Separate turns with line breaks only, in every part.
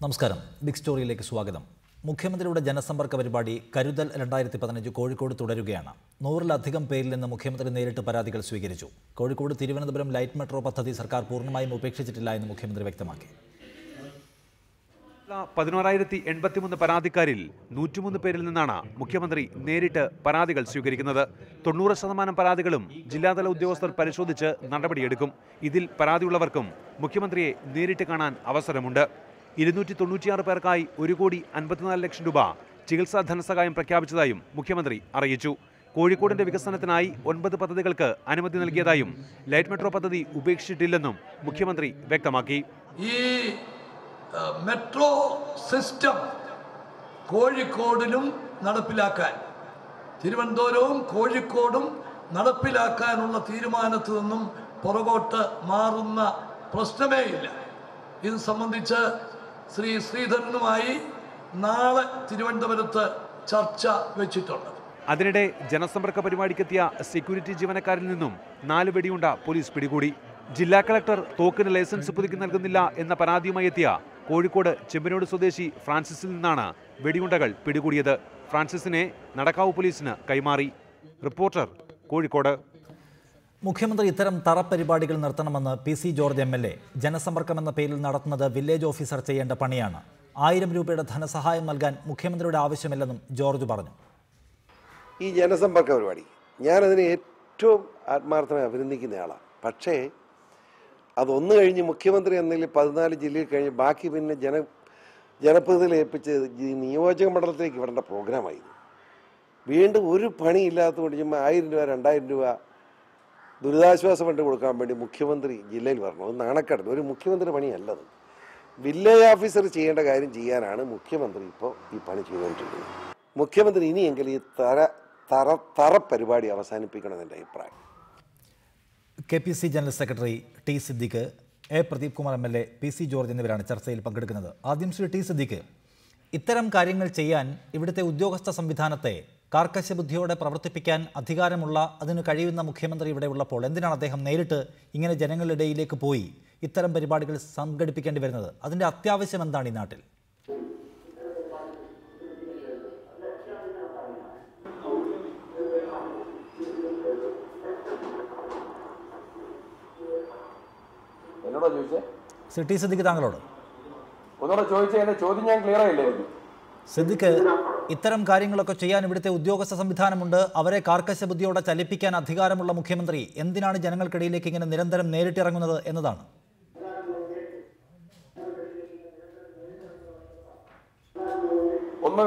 നമസ്കാരം ബിഗ് സ്റ്റോറിയിലേക്ക് സ്വാഗതം മുഖ്യമന്ത്രിയുടെ ജനസമ്പർക്ക പരിപാടി കരുതൽ രണ്ടായിരത്തി പതിനഞ്ച് കോഴിക്കോട് തുടരുകയാണ് നൂറിലധികം പേരിൽ നിന്ന് മുഖ്യമന്ത്രി നേരിട്ട് പരാതികൾ സ്വീകരിച്ചു കോഴിക്കോട് തിരുവനന്തപുരം ലൈറ്റ് മെട്രോ പദ്ധതി സർക്കാർ പൂർണ്ണമായും ഉപേക്ഷിച്ചിട്ടില്ല എന്ന് മുഖ്യമന്ത്രി വ്യക്തമാക്കി
പതിനോറായിരത്തി എൺപത്തിമൂന്ന് പരാതിക്കാരിൽ നൂറ്റിമൂന്ന് പേരിൽ നിന്നാണ് മുഖ്യമന്ത്രി നേരിട്ട് പരാതികൾ സ്വീകരിക്കുന്നത് തൊണ്ണൂറ് ശതമാനം പരാതികളും ജില്ലാതല ഉദ്യോഗസ്ഥർ പരിശോധിച്ച് നടപടിയെടുക്കും ഇതിൽ പരാതിയുള്ളവർക്കും മുഖ്യമന്ത്രിയെ നേരിട്ട് കാണാൻ അവസരമുണ്ട് ഇരുന്നൂറ്റി തൊണ്ണൂറ്റിയാറ് പേർക്കായി ഒരു കോടി അൻപത്തിനാല് ലക്ഷം രൂപ ചികിത്സാ ധനസഹായം പ്രഖ്യാപിച്ചതായും മുഖ്യമന്ത്രി അറിയിച്ചു കോഴിക്കോടിന്റെ വികസനത്തിനായി ഒൻപത് പദ്ധതികൾക്ക് അനുമതി നൽകിയതായും ലൈറ്റ് മെട്രോ പദ്ധതി ഉപേക്ഷിച്ചിട്ടില്ലെന്നും മുഖ്യമന്ത്രി വ്യക്തമാക്കി
ഈ ഏഹ്, മെട്രോ സിസ്റ്റം കോഴിക്കോടിലും നടപ്പിലാക്കാൻ തിരുവനന്തപുരവും കോഴിക്കോടും നടപ്പിലാക്കാനുള്ള തീരുമാനത്തിൽ നിന്നും പുറകോട്ട് മാറുന്ന പ്രശ്നമേ ഇല്ല ഇത് സംബന്ധിച്ച് ശ്രീ ശ്രീധരനുമായി നാളെ തിരുവനന്തപുരത്ത് ചർച്ച വെച്ചിട്ടുണ്ട്
അതിനിടെ ജനസമ്പർക്ക പരിപാടിക്കെത്തിയ സെക്യൂരിറ്റി ജീവനക്കാരിൽ നിന്നും നാല് വെടിയുണ്ട പോലീസ് പിടികൂടി ജില്ലാ കളക്ടർ തോക്കിന് ലൈസൻസ് പുതുക്കി നൽകുന്നില്ല എന്ന പരാതിയുമായി എത്തിയ കോഴിക്കോട് ചെമ്പനോട് സ്വദേശി ഫ്രാൻസിസിൽ നിന്നാണ് വെടിയുണ്ടകൾ പിടികൂടിയത് ഫ്രാൻസിസിനെ നടക്കാവ് പോലീസിന് കൈമാറി റിപ്പോർട്ടർ കോഴിക്കോട്
മുഖ്യമന്ത്രി ഇത്തരം തറ പരിപാടികൾ നിർത്തണമെന്ന് P C George M L A ജനസമ്പർക്കം എന്ന പേരിൽ നടത്തുന്നത് വില്ലേജ് ഓഫീസർ ചെയ്യേണ്ട പണിയാണ് ആയിരം രൂപയുടെ ധനസഹായം നൽകാൻ മുഖ്യമന്ത്രിയുടെ ആവശ്യമില്ലെന്നും ജോർജ് പറഞ്ഞു
ഈ ജനസമ്പർക്ക പരിപാടി ഞാനതിനെ ഏറ്റവും ആത്മാർത്ഥമായി അഭിനന്ദിക്കുന്നയാളാണ് പക്ഷേ അതൊന്ന് കഴിഞ്ഞ് മുഖ്യമന്ത്രി എന്നതിൽ പതിനാല് ജില്ലയിൽ കഴിഞ്ഞ് ബാക്കി പിന്നെ ജന ജനപ്രതിനിധികളെ ഏൽപ്പിച്ച് ഈ നിയോജക മണ്ഡലത്തിലേക്ക് വിടേണ്ട പ്രോഗ്രാമായിരുന്നു വീണ്ടും ഒരു പണിയില്ലാത്തതുകൊണ്ട് ചുമ്മാ ആയിരം രൂപ രണ്ടായിരം രൂപ ദുരിതാശ്വാസ ഫണ്ട് കൊടുക്കാൻ വേണ്ടി മുഖ്യമന്ത്രി ജില്ലയിൽ വരണം അത് നാണക്കേടല്ല ഒരു മുഖ്യമന്ത്രി പണിയല്ലത് വില്ലേജ് ഓഫീസർ ചെയ്യേണ്ട കാര്യം ചെയ്യാനാണ് മുഖ്യമന്ത്രി ഇപ്പോൾ ഈ പണി ചെയ്തുകൊണ്ടിരിക്കുന്നത് മുഖ്യമന്ത്രി ഇനിയെങ്കിലും ഈ തറ തറ തറ പരിപാടി അവസാനിപ്പിക്കണം എൻ്റെ അഭിപ്രായം
K P C general secretary T Siddique A Pradeep Kumar M L A P C George എന്നിവരാണ് ചർച്ചയിൽ പങ്കെടുക്കുന്നത് ആദ്യം ശ്രീ ടി സിദ്ദിഖ് ഇത്തരം കാര്യങ്ങൾ ചെയ്യാൻ ഇവിടുത്തെ ഉദ്യോഗസ്ഥ സംവിധാനത്തെ കാർക്കശ ബുദ്ധിയോടെ പ്രവർത്തിപ്പിക്കാൻ അധികാരമുള്ള അതിന് കഴിയുന്ന മുഖ്യമന്ത്രി ഇവിടെ ഉള്ളപ്പോൾ എന്തിനാണ് അദ്ദേഹം നേരിട്ട് ഇങ്ങനെ ജനങ്ങളുടെ ഇടയിലേക്ക് പോയി ഇത്തരം പരിപാടികൾ സംഘടിപ്പിക്കേണ്ടി വരുന്നത് അതിൻ്റെ അത്യാവശ്യം എന്താണ് ഈ നാട്ടിൽ
എന്നോടാ ചോദിച്ചേ
ശ്രീ ടി സിദ്ദിഖ് താങ്കളോട്
ഒന്നുകൂടെ ചോദിച്ചേ എന്റെ ചോദ്യം ഞാൻ ക്ലിയർ ആയില്ലേ എനിക്ക്
സിദ്ദിഖ് ഇത്തരം കാര്യങ്ങളൊക്കെ ചെയ്യാൻ ഇവിടുത്തെ ഉദ്യോഗസ്ഥ സംവിധാനമുണ്ട് അവരെ കാർക്കശ ബുദ്ധിയോടെ ചലിപ്പിക്കാൻ അധികാരമുള്ള മുഖ്യമന്ത്രി എന്തിനാണ് ജനങ്ങൾക്കിടയിലേക്ക് ഇങ്ങനെ നിരന്തരം നേരിട്ടിറങ്ങുന്നത് എന്നതാണ്
ഒന്ന്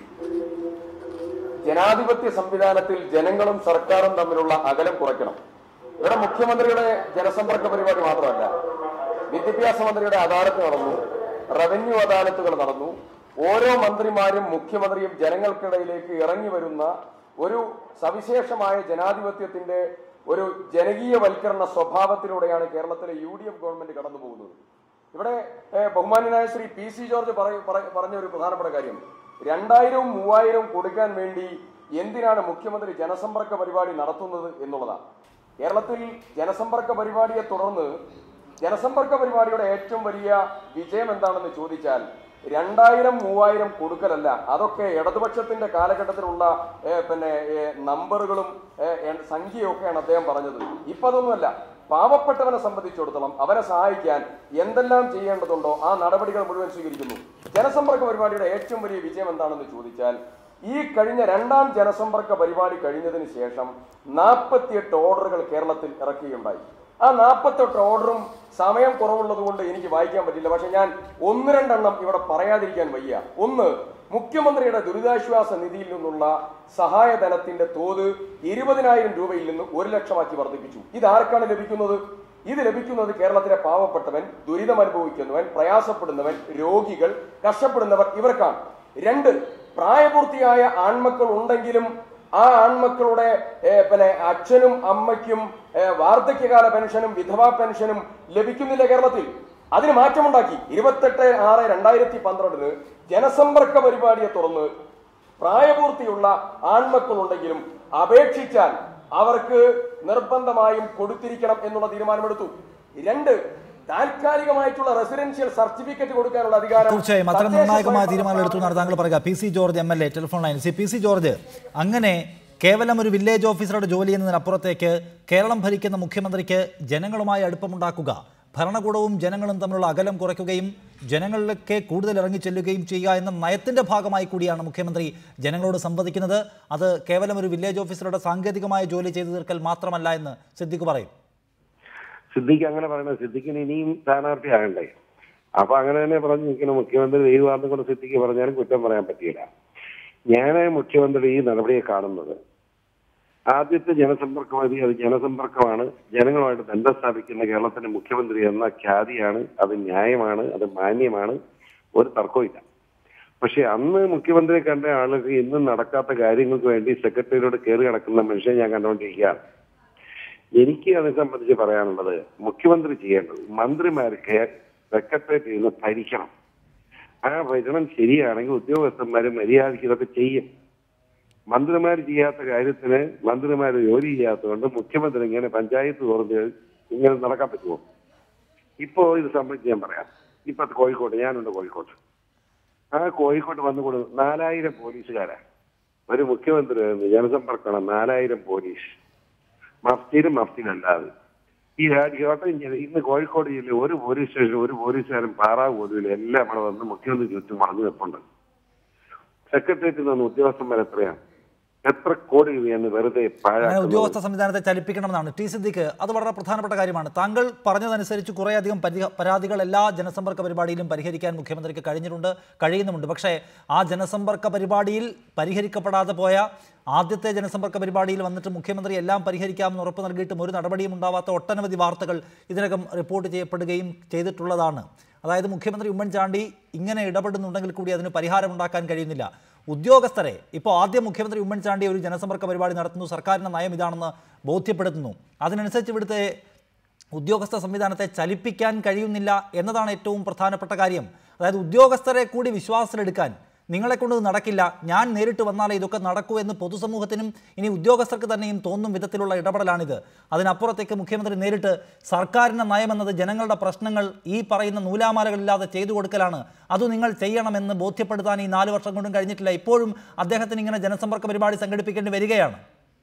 ജനാധിപത്യ സംവിധാനത്തിൽ ജനങ്ങളും സർക്കാരും തമ്മിലുള്ള അകലം കുറയ്ക്കണം ഇവിടെ മുഖ്യമന്ത്രിയുടെ ജനസമ്പർക്ക പരിപാടി മാത്രമല്ല വിദ്യാഭ്യാസ മന്ത്രിയുടെ അദാലത്ത് നടന്നു റവന്യൂ അദാലത്തുകൾ നടന്നു ഓരോ മന്ത്രിമാരും മുഖ്യമന്ത്രിയും ജനങ്ങൾക്കിടയിലേക്ക് ഇറങ്ങി വരുന്ന ഒരു സവിശേഷമായ ജനാധിപത്യത്തിന്റെ ഒരു ജനകീയവൽക്കരണ സ്വഭാവത്തിലൂടെയാണ് കേരളത്തിലെ യു ഡി എഫ് ഗവൺമെന്റ് കടന്നു പോകുന്നത് ഇവിടെ ഏഹ്, ബഹുമാന്യനായ ശ്രീ പി സി ജോർജ് പറയ- പറ- പറഞ്ഞ ഒരു പ്രധാനപ്പെട്ട കാര്യം രണ്ടായിരവും മൂവായിരവും കൊടുക്കാൻ വേണ്ടി എന്തിനാണ് മുഖ്യമന്ത്രി ജനസമ്പർക്ക പരിപാടി നടത്തുന്നത് എന്നുള്ളതാണ് കേരളത്തിൽ ജനസമ്പർക്ക പരിപാടിയെ തുടർന്ന് ജനസമ്പർക്ക പരിപാടിയുടെ ഏറ്റവും വലിയ വിജയം എന്താണെന്ന് ചോദിച്ചാൽ രണ്ടായിരം മൂവായിരം കൊടുക്കലല്ല അതൊക്കെ ഇടതുപക്ഷത്തിന്റെ കാലഘട്ടത്തിലുള്ള ഏഹ്, പിന്നെ ഏഹ്, നമ്പറുകളും ഏഹ്, എൺ- സംഖ്യയൊക്കെയാണ് അദ്ദേഹം പറഞ്ഞത് ഇപ്പൊ അതൊന്നുമല്ല പാവപ്പെട്ടവനെ സംബന്ധിച്ചിടത്തോളം അവരെ സഹായിക്കാൻ എന്തെല്ലാം ചെയ്യേണ്ടതുണ്ടോ ആ നടപടികൾ മുഴുവൻ സ്വീകരിക്കുന്നു ജനസമ്പർക്ക പരിപാടിയുടെ ഏറ്റവും വലിയ വിജയം എന്താണെന്ന് ചോദിച്ചാൽ ഈ കഴിഞ്ഞ രണ്ടാം ജനസമ്പർക്ക പരിപാടി കഴിഞ്ഞതിന് ശേഷം നാൽപ്പത്തിയെട്ട് ഓർഡറുകൾ കേരളത്തിൽ ഇറക്കുകയുണ്ടായി ആ നാൽപ്പത്തെട്ട് ഓർഡറും സമയം കുറവുള്ളത് കൊണ്ട് എനിക്ക് വായിക്കാൻ പറ്റില്ല പക്ഷെ ഞാൻ ഒന്ന് രണ്ടെണ്ണം ഇവിടെ പറയാതിരിക്കാൻ വയ്യ ഒന്ന് മുഖ്യമന്ത്രിയുടെ ദുരിതാശ്വാസ നിധിയിൽ നിന്നുള്ള സഹായധനത്തിന്റെ തോത് ഇരുപതിനായിരം രൂപയിൽ നിന്ന് ഒരു ലക്ഷമാക്കി വർദ്ധിപ്പിച്ചു ഇത് ആർക്കാണ് ലഭിക്കുന്നത് ഇത് ലഭിക്കുന്നത് കേരളത്തിലെ പാവപ്പെട്ടവൻ ദുരിതം അനുഭവിക്കുന്നവൻ പ്രയാസപ്പെടുന്നവൻ രോഗികൾ കഷ്ടപ്പെടുന്നവർ ഇവർക്കാണ് രണ്ട് പ്രായപൂർത്തിയായ ആൺമക്കൾ ഉണ്ടെങ്കിലും ആ ആൺമക്കളുടെ ഏ, പിന്നെ അച്ഛനും അമ്മയ്ക്കും ഏ, വാർദ്ധക്യകാല പെൻഷനും വിധവാ പെൻഷനും ലഭിക്കുന്നില്ല കേരളത്തിൽ അതിന് മാറ്റമുണ്ടാക്കി ഇരുപത്തെട്ട് ആറ് രണ്ടായിരത്തി പന്ത്രണ്ടിന് ജനസമ്പർക്ക പരിപാടിയെ തുറന്ന് പ്രായപൂർത്തിയുള്ള ആൺമക്കളുണ്ടെങ്കിലും അപേക്ഷിച്ചാൽ അവർക്ക് നിർബന്ധമായും കൊടുത്തിരിക്കണം എന്നുള്ള തീരുമാനമെടുത്തു രണ്ട് താൽക്കാലികമായിട്ടുള്ള റെസിഡൻഷ്യൽ സർട്ടിഫിക്കറ്റ് കൊടുക്കാനുള്ള അധികാരം
തീർച്ചയായും അത്തരം
തദ്ദേശ
നിർണായകമായ
സ്വയംഭരണ
തീരുമാനങ്ങൾ എടുത്തു എന്നാണ് താങ്കൾ പറയുക P C George M L A telephone line C P C George അങ്ങനെ കേവലം ഒരു വില്ലേജ് ഓഫീസറുടെ ജോലി എന്നതിനപ്പുറത്തേക്ക് കേരളം ഭരിക്കുന്ന മുഖ്യമന്ത്രിക്ക് ജനങ്ങളുമായി അടുപ്പമുണ്ടാക്കുക ഭരണകൂടവും ജനങ്ങളും തമ്മിലുള്ള അകലം കുറയ്ക്കുകയും ജനങ്ങളിലേക്ക് കൂടുതൽ ഇറങ്ങിച്ചെല്ലുകയും ചെയ്യുക എന്ന നയത്തിന്റെ ഭാഗമായി കൂടിയാണ് മുഖ്യമന്ത്രി ജനങ്ങളോട് സംവദിക്കുന്നത് അത് കേവലം ഒരു വില്ലേജ് ഓഫീസറുടെ സാങ്കേതികമായ ജോലി ചെയ്തു തീർക്കൽ മാത്രമല്ല എന്ന് സിദ്ദിഖ് പറയും
സിദ്ദിഖ് അങ്ങനെ പറയണത് സിദ്ദിഖിന് ഇനിയും സ്ഥാനാർത്ഥിയാകണ്ടേ അപ്പൊ അങ്ങനെ തന്നെ പറഞ്ഞു നിൽക്കുന്ന മുഖ്യമന്ത്രി ദൈവമാണെന്ന് കൊണ്ട് സിദ്ദിഖ് പറഞ്ഞാലും കുറ്റം പറയാൻ പറ്റിയില്ല ഞാൻ മുഖ്യമന്ത്രി ഈ നടപടിയെ കാണുന്നത് ആദ്യത്തെ ജനസമ്പർക്ക പദ്ധതി അത് ജനസമ്പർക്കമാണ് ജനങ്ങളുമായിട്ട് ബന്ധം സ്ഥാപിക്കുന്ന കേരളത്തിന്റെ മുഖ്യമന്ത്രി എന്ന ഖ്യാതിയാണ് അത് ന്യായമാണ് അത് മാന്യമാണ് ഒരു തർക്കവും പക്ഷെ അന്ന് മുഖ്യമന്ത്രിയെ കണ്ട ആളുകൾ ഇന്നും നടക്കാത്ത കാര്യങ്ങൾക്ക് വേണ്ടി സെക്രട്ടറിയോട് കയറി കിടക്കുന്ന മനുഷ്യനെ ഞാൻ കണ്ടുകൊണ്ടിരിക്കുകയാണ് എനിക്ക് അതിനെ സംബന്ധിച്ച് പറയാനുള്ളത് മുഖ്യമന്ത്രി ചെയ്യേണ്ടത് മന്ത്രിമാർക്ക് സെക്രട്ടേറിയറ്റ് ഇരുന്ന് ഭരിക്കണം ആ ഭരണം ശരിയാണെങ്കിൽ ഉദ്യോഗസ്ഥന്മാര് മര്യാദയ്ക്ക് ഇതൊക്കെ ചെയ്യും മന്ത്രിമാർ ചെയ്യാത്ത കാര്യത്തിന് മന്ത്രിമാർ ജോലി ചെയ്യാത്തതുകൊണ്ട് മുഖ്യമന്ത്രി ഇങ്ങനെ പഞ്ചായത്ത് തോറും ഇങ്ങനെ നടക്കാൻ പറ്റുമോ ഇപ്പോ ഇത് സംബന്ധിച്ച് ഞാൻ പറയാം ഇപ്പൊ കോഴിക്കോട് ഞാനുണ്ട് കോഴിക്കോട്ട് ആ കോഴിക്കോട്ട് വന്നുകൂടും നാലായിരം പോലീസുകാരാ ഒരു മുഖ്യമന്ത്രി വരുന്നു ജനസമ്പർക്കണം നാലായിരം പോലീസ് മഫ്തിയിലും മഫ്തിയിലല്ലാതെ ഈ രാജ്യ കോട്ടയം ജില്ല ഇന്ന് കോഴിക്കോട് ജില്ലയിൽ ഒരു പോലീസ് സ്റ്റേഷൻ ഒരു പോലീസുകാരൻ പാറാവ് പോലും ഇല്ല എല്ലാം അവിടെ വന്ന് മുഖ്യമന്ത്രി ചുറ്റും വളർന്നു നിൽപ്പുണ്ട് സെക്രട്ടേറിയറ്റിൽ നിന്ന് ഉദ്യോഗസ്ഥന്മാർ എത്രയാണ് എത്ര കോടി രൂപയാണ് വെറുതെ
അങ്ങനെ
പാഴാക്കുന്നത്
ഉദ്യോഗസ്ഥ സംവിധാനത്തെ ചലിപ്പിക്കണമെന്നാണ് ടി സിദ്ദിഖ് അത് വളരെ പ്രധാനപ്പെട്ട കാര്യമാണ് താങ്കൾ പറഞ്ഞതനുസരിച്ച് കുറേയധികം പരി- പരാതികൾ എല്ലാ ജനസമ്പർക്ക പരിപാടിയിലും പരിഹരിക്കാൻ മുഖ്യമന്ത്രിക്ക് കഴിഞ്ഞിട്ടുണ്ട് കഴിയുന്നുമുണ്ട് പക്ഷേ ആ ജനസമ്പർക്ക പരിപാടിയിൽ പരിഹരിക്കപ്പെടാതെ പോയ ആദ്യത്തെ ജനസമ്പർക്ക പരിപാടിയിൽ വന്നിട്ട് മുഖ്യമന്ത്രി എല്ലാം പരിഹരിക്കാമെന്ന് ഉറപ്പ് നൽകിയിട്ടും ഒരു നടപടിയും ഉണ്ടാവാത്ത ഒട്ടനവധി വാർത്തകൾ ഇതിനകം റിപ്പോർട്ട് ചെയ്യപ്പെടുകയും ചെയ്തിട്ടുള്ളതാണ് അതായത് മുഖ്യമന്ത്രി ഉമ്മൻചാണ്ടി ഇങ്ങനെ ഇടപെടുന്നുണ്ടെങ്കിൽ കൂടി അതിന് പരിഹാരമുണ്ടാക്കാൻ കഴിയുന്നില്ല ഉദ്യോഗസ്ഥരെ ഇപ്പോൾ ആദ്യം മുഖ്യമന്ത്രി ഉമ്മൻചാണ്ടി ഒരു ജനസമ്പർക്ക പരിപാടി നടത്തുന്നു സർക്കാരിൻ്റെ നയം ഇതാണെന്ന് ബോധ്യപ്പെടുത്തുന്നു അതിനനുസരിച്ച് ഇവിടുത്തെ ഉദ്യോഗസ്ഥ സംവിധാനത്തെ ചലിപ്പിക്കാൻ കഴിയുന്നില്ല എന്നതാണ് ഏറ്റവും പ്രധാനപ്പെട്ട കാര്യം അതായത് ഉദ്യോഗസ്ഥരെ കൂടി വിശ്വാസത്തിലെടുക്കാൻ നിങ്ങളെ കൊണ്ട് ഇത് നടക്കില്ല ഞാൻ നേരിട്ട് വന്നാലേ ഇതൊക്കെ നടക്കൂ എന്ന് പൊതുസമൂഹത്തിനും ഇനി ഉദ്യോഗസ്ഥർക്ക് തന്നെയും തോന്നും വിധത്തിലുള്ള ഇടപെടലാണിത് അതിനപ്പുറത്തേക്ക് മുഖ്യമന്ത്രി നേരിട്ട് സർക്കാരിൻ്റെ നയമെന്നത് ജനങ്ങളുടെ പ്രശ്നങ്ങൾ ഈ പറയുന്ന നൂലാമാലകളില്ലാതെ ചെയ്തു കൊടുക്കലാണ് അത് നിങ്ങൾ ചെയ്യണമെന്ന് ബോധ്യപ്പെടുത്താൻ ഈ നാല് വർഷം കൊണ്ടും കഴിഞ്ഞിട്ടില്ല ഇപ്പോഴും അദ്ദേഹത്തിന് ഇങ്ങനെ ജനസമ്പർക്ക പരിപാടി സംഘടിപ്പിക്കേണ്ടി വരികയാണ്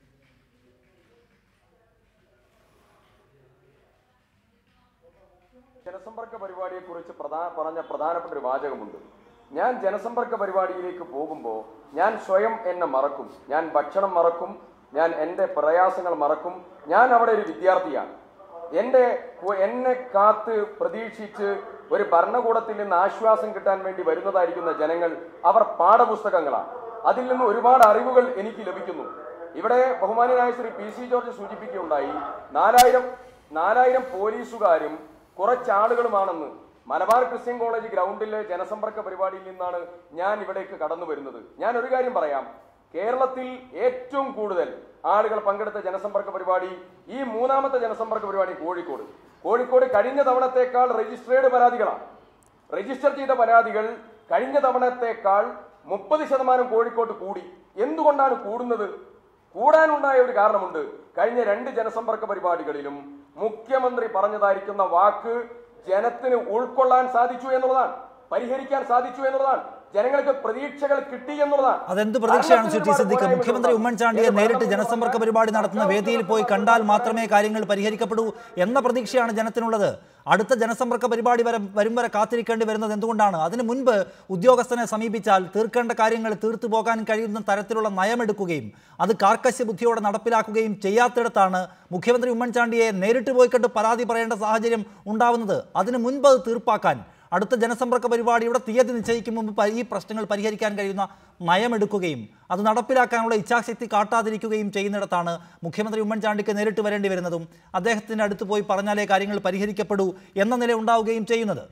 ജനസമ്പർക്ക പരിപാടിയെ കുറിച്ച് പ്രധാന പറഞ്ഞ പ്രധാനപ്പെട്ട ഒരു വാചകമുണ്ട് ഞാൻ ജനസമ്പർക്ക പരിപാടിയിലേക്ക് പോകുമ്പോൾ ഞാൻ സ്വയം എന്നെ മറക്കും ഞാൻ ഭക്ഷണം മറക്കും ഞാൻ എൻ്റെ പ്രയാസങ്ങൾ മറക്കും ഞാൻ അവിടെ ഒരു വിദ്യാർത്ഥിയാണ് എൻ്റെ കു- എന്നെ കാത്ത് പ്രതീക്ഷിച്ച് ഒരു ഭരണകൂടത്തിൽ നിന്ന് ആശ്വാസം കിട്ടാൻ വേണ്ടി വരുന്നതായിരിക്കുന്ന ജനങ്ങൾ അവർ പാഠപുസ്തകങ്ങളാണ് അതിൽ നിന്ന് ഒരുപാട് അറിവുകൾ എനിക്ക് ലഭിക്കുന്നു ഇവിടെ ബഹുമാനനായ ശ്രീ പി സി ജോർജ് സൂചിപ്പിക്കുകയുണ്ടായി നാലായിരം നാലായിരം പോലീസുകാരും കുറച്ചാളുകളുമാണെന്ന് മലബാർ ക്രിസ്ത്യൻ കോളേജ് ഗ്രൗണ്ടിലെ ജനസമ്പർക്ക പരിപാടിയിൽ നിന്നാണ് ഞാൻ ഇവിടേക്ക് കടന്നു വരുന്നത് ഞാൻ ഒരു കാര്യം പറയാം കേരളത്തിൽ ഏറ്റവും കൂടുതൽ ആളുകൾ പങ്കെടുത്ത ജനസമ്പർക്ക പരിപാടി ഈ മൂന്നാമത്തെ ജനസമ്പർക്ക പരിപാടി കോഴിക്കോട് കോഴിക്കോട് കഴിഞ്ഞ തവണത്തേക്കാൾ രജിസ്ട്രേഡ് പരാതികളാണ് രജിസ്റ്റർ ചെയ്ത പരാതികൾ കഴിഞ്ഞ തവണത്തേക്കാൾ മുപ്പത് ശതമാനം കോഴിക്കോട്ട് കൂടി എന്തുകൊണ്ടാണ് കൂടുന്നത് കൂടാനുണ്ടായ ഒരു കാരണമുണ്ട് കഴിഞ്ഞ രണ്ട് ജനസമ്പർക്ക പരിപാടികളിലും മുഖ്യമന്ത്രി പറഞ്ഞതായിരിക്കുന്ന വാക്ക് ജനത്തിന് ഉൾക്കൊള്ളാൻ സാധിച്ചു എന്നുള്ളതാണ് പരിഹരിക്കാൻ സാധിച്ചു എന്നുള്ളതാണ് ജനങ്ങൾക്ക് പ്രതീക്ഷകൾ കിട്ടി എന്നുള്ളതാണ്
അതെന്ത് പ്രതീക്ഷയാണ് ശ്രീ ടി
ഭരണത്തിന്
സിദ്ദിഖ്
ഒരുപാട്
മുഖ്യമന്ത്രി
പോരായ്മകളുണ്ടാകും.
ഉമ്മൻചാണ്ടിയെ
ഏത്
നേരിട്ട്
ഭരണകൂടം
ജനസമ്പർക്ക പരിപാടി നടത്തുന്ന വേദിയിൽ പോയി കണ്ടാൽ മാത്രമേ കാര്യങ്ങൾ പരിഹരിക്കപ്പെടൂ എന്ന പ്രതീക്ഷയാണ് ജനത്തിനുള്ളത് അടുത്ത ജനസമ്പർക്ക പരിപാടി വരെ വരും വരെ കാത്തിരിക്കേണ്ടി വരുന്നത് എന്തുകൊണ്ടാണ് അതിനു മുൻപ് ഉദ്യോഗസ്ഥനെ സമീപിച്ചാൽ തീർക്കേണ്ട കാര്യങ്ങൾ തീർത്തു പോകാൻ കഴിയുന്ന തരത്തിലുള്ള നയമെടുക്കുകയും അത് കാർക്കശ്യ ബുദ്ധിയോടെ നടപ്പിലാക്കുകയും ചെയ്യാത്തിടത്താണ് മുഖ്യമന്ത്രി ഉമ്മൻചാണ്ടിയെ നേരിട്ട് പോയി കണ്ട് പരാതി പറയേണ്ട സാഹചര്യം ഉണ്ടാവുന്നത് അതിനു മുൻപ് അത് തീർപ്പാക്കാൻ അടുത്ത ജനസമ്പർക്ക പരിപാടിയുടെ തീയതി നിശ്ചയിക്കും മുമ്പ് പ- ഈ പ്രശ്നങ്ങൾ പരിഹരിക്കാൻ കഴിയുന്ന നയമെടുക്കുകയും അത് നടപ്പിലാക്കാനുള്ള ഇച്ഛാശക്തി കാട്ടാതിരിക്കുകയും ചെയ്യുന്നിടത്താണ് മുഖ്യമന്ത്രി ഉമ്മൻചാണ്ടിക്ക് നേരിട്ട് വരേണ്ടി വരുന്നതും അദ്ദേഹത്തിൻ്റെ അടുത്ത് പോയി പറഞ്ഞാലേ കാര്യങ്ങൾ പരിഹരിക്കപ്പെടൂ എന്ന നില ഉണ്ടാവുകയും ചെയ്യുന്നത്